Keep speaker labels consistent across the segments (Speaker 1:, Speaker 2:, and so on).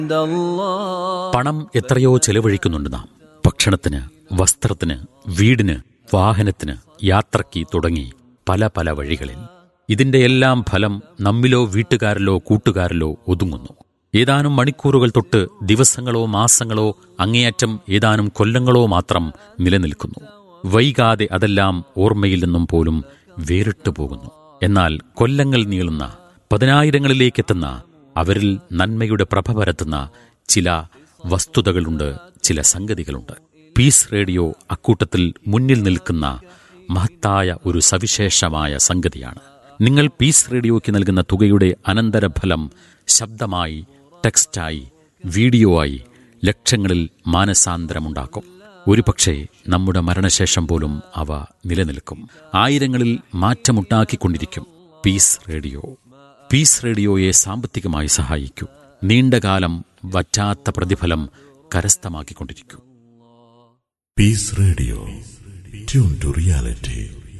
Speaker 1: പണം എത്രയോ ചെലവഴിക്കുന്നുണ്ട് നാം ഭക്ഷണത്തിന് വസ്ത്രത്തിന് വീടിന് വാഹനത്തിന് യാത്രയ്ക്ക് തുടങ്ങി പല പല വഴികളിൽ ഇതിന്റെ എല്ലാം ഫലം നമ്മിലോ വീട്ടുകാരിലോ കൂട്ടുകാരിലോ ഒതുങ്ങുന്നു ഏതാനും മണിക്കൂറുകൾ തൊട്ട് ദിവസങ്ങളോ മാസങ്ങളോ അങ്ങേയറ്റം ഏതാനും കൊല്ലങ്ങളോ മാത്രം നിലനിൽക്കുന്നു വൈകാതെ അതെല്ലാം ഓർമ്മയിൽ നിന്നും പോലും വേറിട്ടു പോകുന്നു എന്നാൽ കൊല്ലങ്ങൾ നീളുന്ന പതിനായിരങ്ങളിലേക്കെത്തുന്ന അവരിൽ നന്മയുടെ പ്രഭ പരത്തുന്ന ചില വസ്തുതകളുണ്ട് ചില സംഗതികളുണ്ട് പീസ് റേഡിയോ അക്കൂട്ടത്തിൽ മുന്നിൽ നിൽക്കുന്ന മഹത്തായ ഒരു സവിശേഷമായ സംഗതിയാണ് നിങ്ങൾ പീസ് റേഡിയോയ്ക്ക് നൽകുന്ന തുകയുടെ അനന്തരഫലം ശബ്ദമായി ടെക്സ്റ്റായി വീഡിയോ ആയി ലക്ഷങ്ങളിൽ മാനസാന്തരമുണ്ടാക്കും ഒരുപക്ഷെ നമ്മുടെ മരണശേഷം പോലും അവ നിലനിൽക്കും ആയിരങ്ങളിൽ മാറ്റമുണ്ടാക്കിക്കൊണ്ടിരിക്കും പീസ് റേഡിയോ പീസ് റേഡിയോയെ സാമ്പത്തികമായി സഹായിക്കൂ നീണ്ടകാലം വറ്റാത്ത പ്രതിഫലം കരസ്ഥമാക്കിക്കൊണ്ടിരിക്കൂ
Speaker 2: Peace Radio. Tune to reality.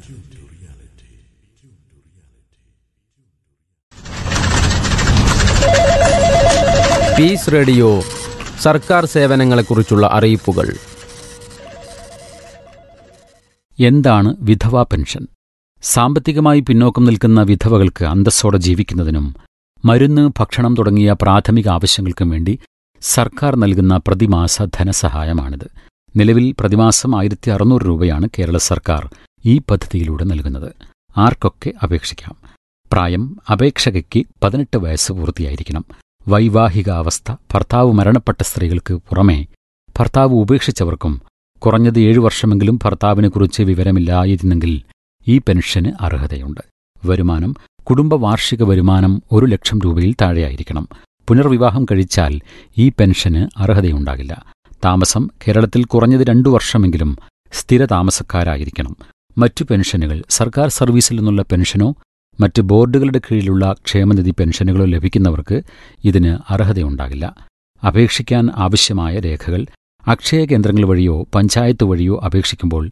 Speaker 3: Peace radio സർക്കാർ സേവനങ്ങളെക്കുറിച്ചുള്ള അറിയിപ്പുകൾ
Speaker 1: എന്താണ് വിധവാ പെൻഷൻ സാമ്പത്തികമായി പിന്നോക്കം നിൽക്കുന്ന വിധവകൾക്ക് അന്തസ്സോടെ ജീവിക്കുന്നതിനും മരുന്ന് ഭക്ഷണം തുടങ്ങിയ പ്രാഥമിക ആവശ്യങ്ങൾക്കും വേണ്ടി സർക്കാർ നൽകുന്ന പ്രതിമാസ ധനസഹായമാണിത് നിലവിൽ പ്രതിമാസം ആയിരത്തി അറുന്നൂറ് രൂപയാണ് കേരള സർക്കാർ ഈ പദ്ധതിയിലൂടെ നൽകുന്നത് ആർക്കൊക്കെ അപേക്ഷിക്കാം പ്രായം അപേക്ഷകയ്ക്ക് പതിനെട്ട് വയസ്സ് പൂർത്തിയായിരിക്കണം വൈവാഹിക അവസ്ഥ ഭർത്താവ് മരണപ്പെട്ട സ്ത്രീകൾക്ക് പുറമേ ഭർത്താവ് ഉപേക്ഷിച്ചവർക്കും കുറഞ്ഞത് ഏഴു വർഷമെങ്കിലും ഭർത്താവിനെക്കുറിച്ച് വിവരമില്ലായിരുന്നെങ്കിൽ ഈ പെൻഷന് അർഹതയുണ്ട് വരുമാനം കുടുംബ വാർഷിക വരുമാനം ഒരു ലക്ഷം രൂപയിൽ താഴെയായിരിക്കണം പുനർവിവാഹം കഴിച്ചാൽ ഈ പെൻഷന് അർഹതയുണ്ടാകില്ല താമസം കേരളത്തിൽ കുറഞ്ഞത് രണ്ടു വർഷമെങ്കിലും സ്ഥിര താമസക്കാരായിരിക്കണം മറ്റു പെൻഷനുകൾ സർക്കാർ സർവീസിൽ നിന്നുള്ള പെൻഷനോ മറ്റ് ബോർഡുകളുടെ കീഴിലുള്ള ക്ഷേമനിധി പെൻഷനുകളോ ലഭിക്കുന്നവർക്ക് ഇതിന് അർഹതയുണ്ടാകില്ല അപേക്ഷിക്കാൻ ആവശ്യമായ രേഖകൾ അക്ഷയ കേന്ദ്രങ്ങൾ വഴിയോ പഞ്ചായത്ത് വഴിയോ അപേക്ഷിക്കുമ്പോൾ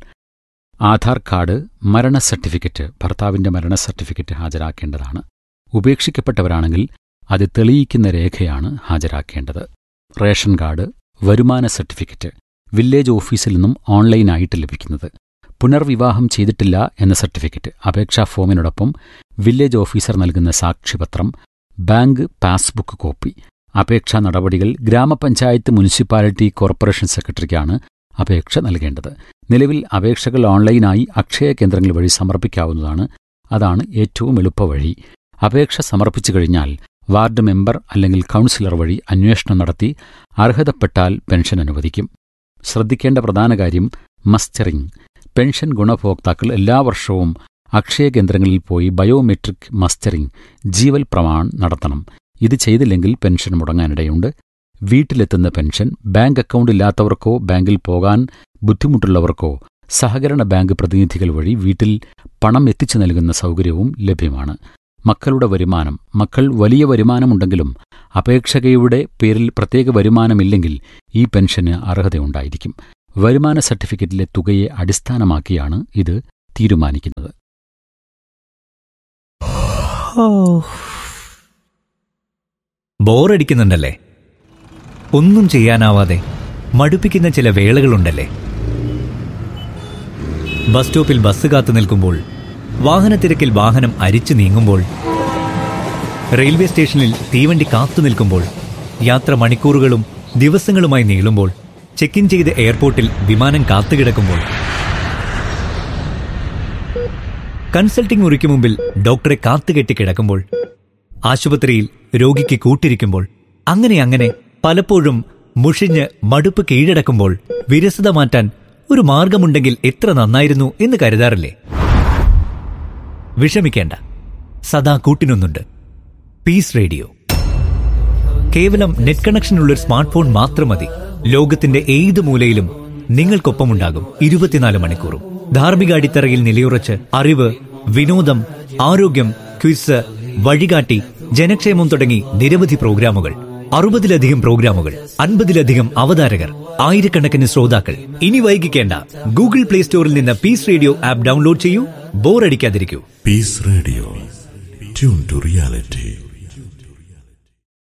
Speaker 1: ആധാർ കാർഡ് മരണ സർട്ടിഫിക്കറ്റ് ഭർത്താവിന്റെ മരണ സർട്ടിഫിക്കറ്റ് ഹാജരാക്കേണ്ടതാണ് ഉപേക്ഷിക്കപ്പെട്ടവരാണെങ്കിൽ അത് തെളിയിക്കുന്ന രേഖയാണ് ഹാജരാക്കേണ്ടത് റേഷൻ കാർഡ് വരുമാന സർട്ടിഫിക്കറ്റ് വില്ലേജ് ഓഫീസിൽ നിന്നും ഓൺലൈനായിട്ട് ലഭിക്കുന്നത് പുനർവിവാഹം ചെയ്തിട്ടില്ല എന്ന സർട്ടിഫിക്കറ്റ് അപേക്ഷാ ഫോമിനോടൊപ്പം വില്ലേജ് ഓഫീസർ നൽകുന്ന സാക്ഷ്യപത്രം ബാങ്ക് പാസ്ബുക്ക് കോപ്പി അപേക്ഷാ നടപടികൾ ഗ്രാമപഞ്ചായത്ത് മുനിസിപ്പാലിറ്റി കോർപ്പറേഷൻ സെക്രട്ടറിക്കാണ് അപേക്ഷ നൽകേണ്ടത് നിലവിൽ അപേക്ഷകൾ ഓൺലൈനായി അക്ഷയ കേന്ദ്രങ്ങൾ വഴി സമർപ്പിക്കാവുന്നതാണ് അതാണ് ഏറ്റവും എളുപ്പവഴി അപേക്ഷ സമർപ്പിച്ചു കഴിഞ്ഞാൽ വാർഡ് മെമ്പർ അല്ലെങ്കിൽ കൗൺസിലർ വഴി അന്വേഷണം നടത്തി അർഹതപ്പെട്ടാൽ പെൻഷൻ അനുവദിക്കും ശ്രദ്ധിക്കേണ്ട പ്രധാന കാര്യം മസ്റ്ററിംഗ് പെൻഷൻ ഗുണഭോക്താക്കൾ എല്ലാ വർഷവും അക്ഷയ കേന്ദ്രങ്ങളിൽ പോയി ബയോമെട്രിക് മസ്റ്ററിംഗ് ജീവൽ പ്രമാൺ നടത്തണം ഇത് ചെയ്തില്ലെങ്കിൽ പെൻഷൻ മുടങ്ങാനിടയുണ്ട് വീട്ടിലെത്തുന്ന പെൻഷൻ ബാങ്ക് അക്കൗണ്ട് ഇല്ലാത്തവർക്കോ ബാങ്കിൽ പോകാൻ ബുദ്ധിമുട്ടുള്ളവർക്കോ സഹകരണ ബാങ്ക് പ്രതിനിധികൾ വഴി വീട്ടിൽ പണം എത്തിച്ചു നൽകുന്ന സൗകര്യവും ലഭ്യമാണ് മക്കളുടെ വരുമാനം മക്കൾ വലിയ വരുമാനമുണ്ടെങ്കിലും അപേക്ഷകയുടെ പേരിൽ പ്രത്യേക വരുമാനമില്ലെങ്കിൽ ഈ പെൻഷന് അർഹതയുണ്ടായിരിക്കും വരുമാന സർട്ടിഫിക്കറ്റിലെ തുകയെ അടിസ്ഥാനമാക്കിയാണ് ഇത് തീരുമാനിക്കുന്നത്
Speaker 4: ബോറടിക്കുന്നുണ്ടല്ലേ ഒന്നും ചെയ്യാനാവാതെ മടുപ്പിക്കുന്ന ചില വേളകളുണ്ടല്ലേ ബസ് സ്റ്റോപ്പിൽ ബസ് കാത്തു നിൽക്കുമ്പോൾ വാഹനത്തിരക്കിൽ വാഹനം അരിച്ചു നീങ്ങുമ്പോൾ റെയിൽവേ സ്റ്റേഷനിൽ തീവണ്ടി കാത്തു നിൽക്കുമ്പോൾ യാത്ര മണിക്കൂറുകളും ദിവസങ്ങളുമായി നീളുമ്പോൾ ചെക്ക് ഇൻ ചെയ്ത് എയർപോർട്ടിൽ വിമാനം കാത്തുകിടക്കുമ്പോൾ കൺസൾട്ടിംഗ് മുറിക്ക് മുമ്പിൽ ഡോക്ടറെ കാത്തുകെട്ടി കിടക്കുമ്പോൾ ആശുപത്രിയിൽ രോഗിക്ക് കൂട്ടിരിക്കുമ്പോൾ അങ്ങനെ അങ്ങനെ പലപ്പോഴും മുഷിഞ്ഞ് മടുപ്പ് കീഴടക്കുമ്പോൾ വിരസത മാറ്റാൻ ഒരു മാർഗമുണ്ടെങ്കിൽ എത്ര നന്നായിരുന്നു എന്ന് കരുതാറില്ലേ വിഷമിക്കേണ്ട സദാ കൂട്ടിനൊന്നുണ്ട് പീസ് റേഡിയോ കേവലം നെറ്റ് കണക്ഷനുള്ള ഒരു സ്മാർട്ട് ഫോൺ മാത്രം മതി ലോകത്തിന്റെ ഏത് മൂലയിലും നിങ്ങൾക്കൊപ്പമുണ്ടാകും ഇരുപത്തിനാല് മണിക്കൂറും ധാർമ്മിക അടിത്തറയിൽ നിലയുറച്ച് അറിവ് വിനോദം ആരോഗ്യം ക്വിസ് വഴികാട്ടി ജനക്ഷേമം തുടങ്ങി നിരവധി പ്രോഗ്രാമുകൾ അറുപതിലധികം പ്രോഗ്രാമുകൾ അൻപതിലധികം അവതാരകർ ആയിരക്കണക്കിന് ശ്രോതാക്കൾ ഇനി വൈകിക്കേണ്ട ഗൂഗിൾ പ്ലേ സ്റ്റോറിൽ നിന്ന് പീസ് റേഡിയോ ആപ്പ് ഡൗൺലോഡ് ചെയ്യൂ ബോറടിക്കാതിരിക്കൂ
Speaker 2: Peace Radio. Tune to reality.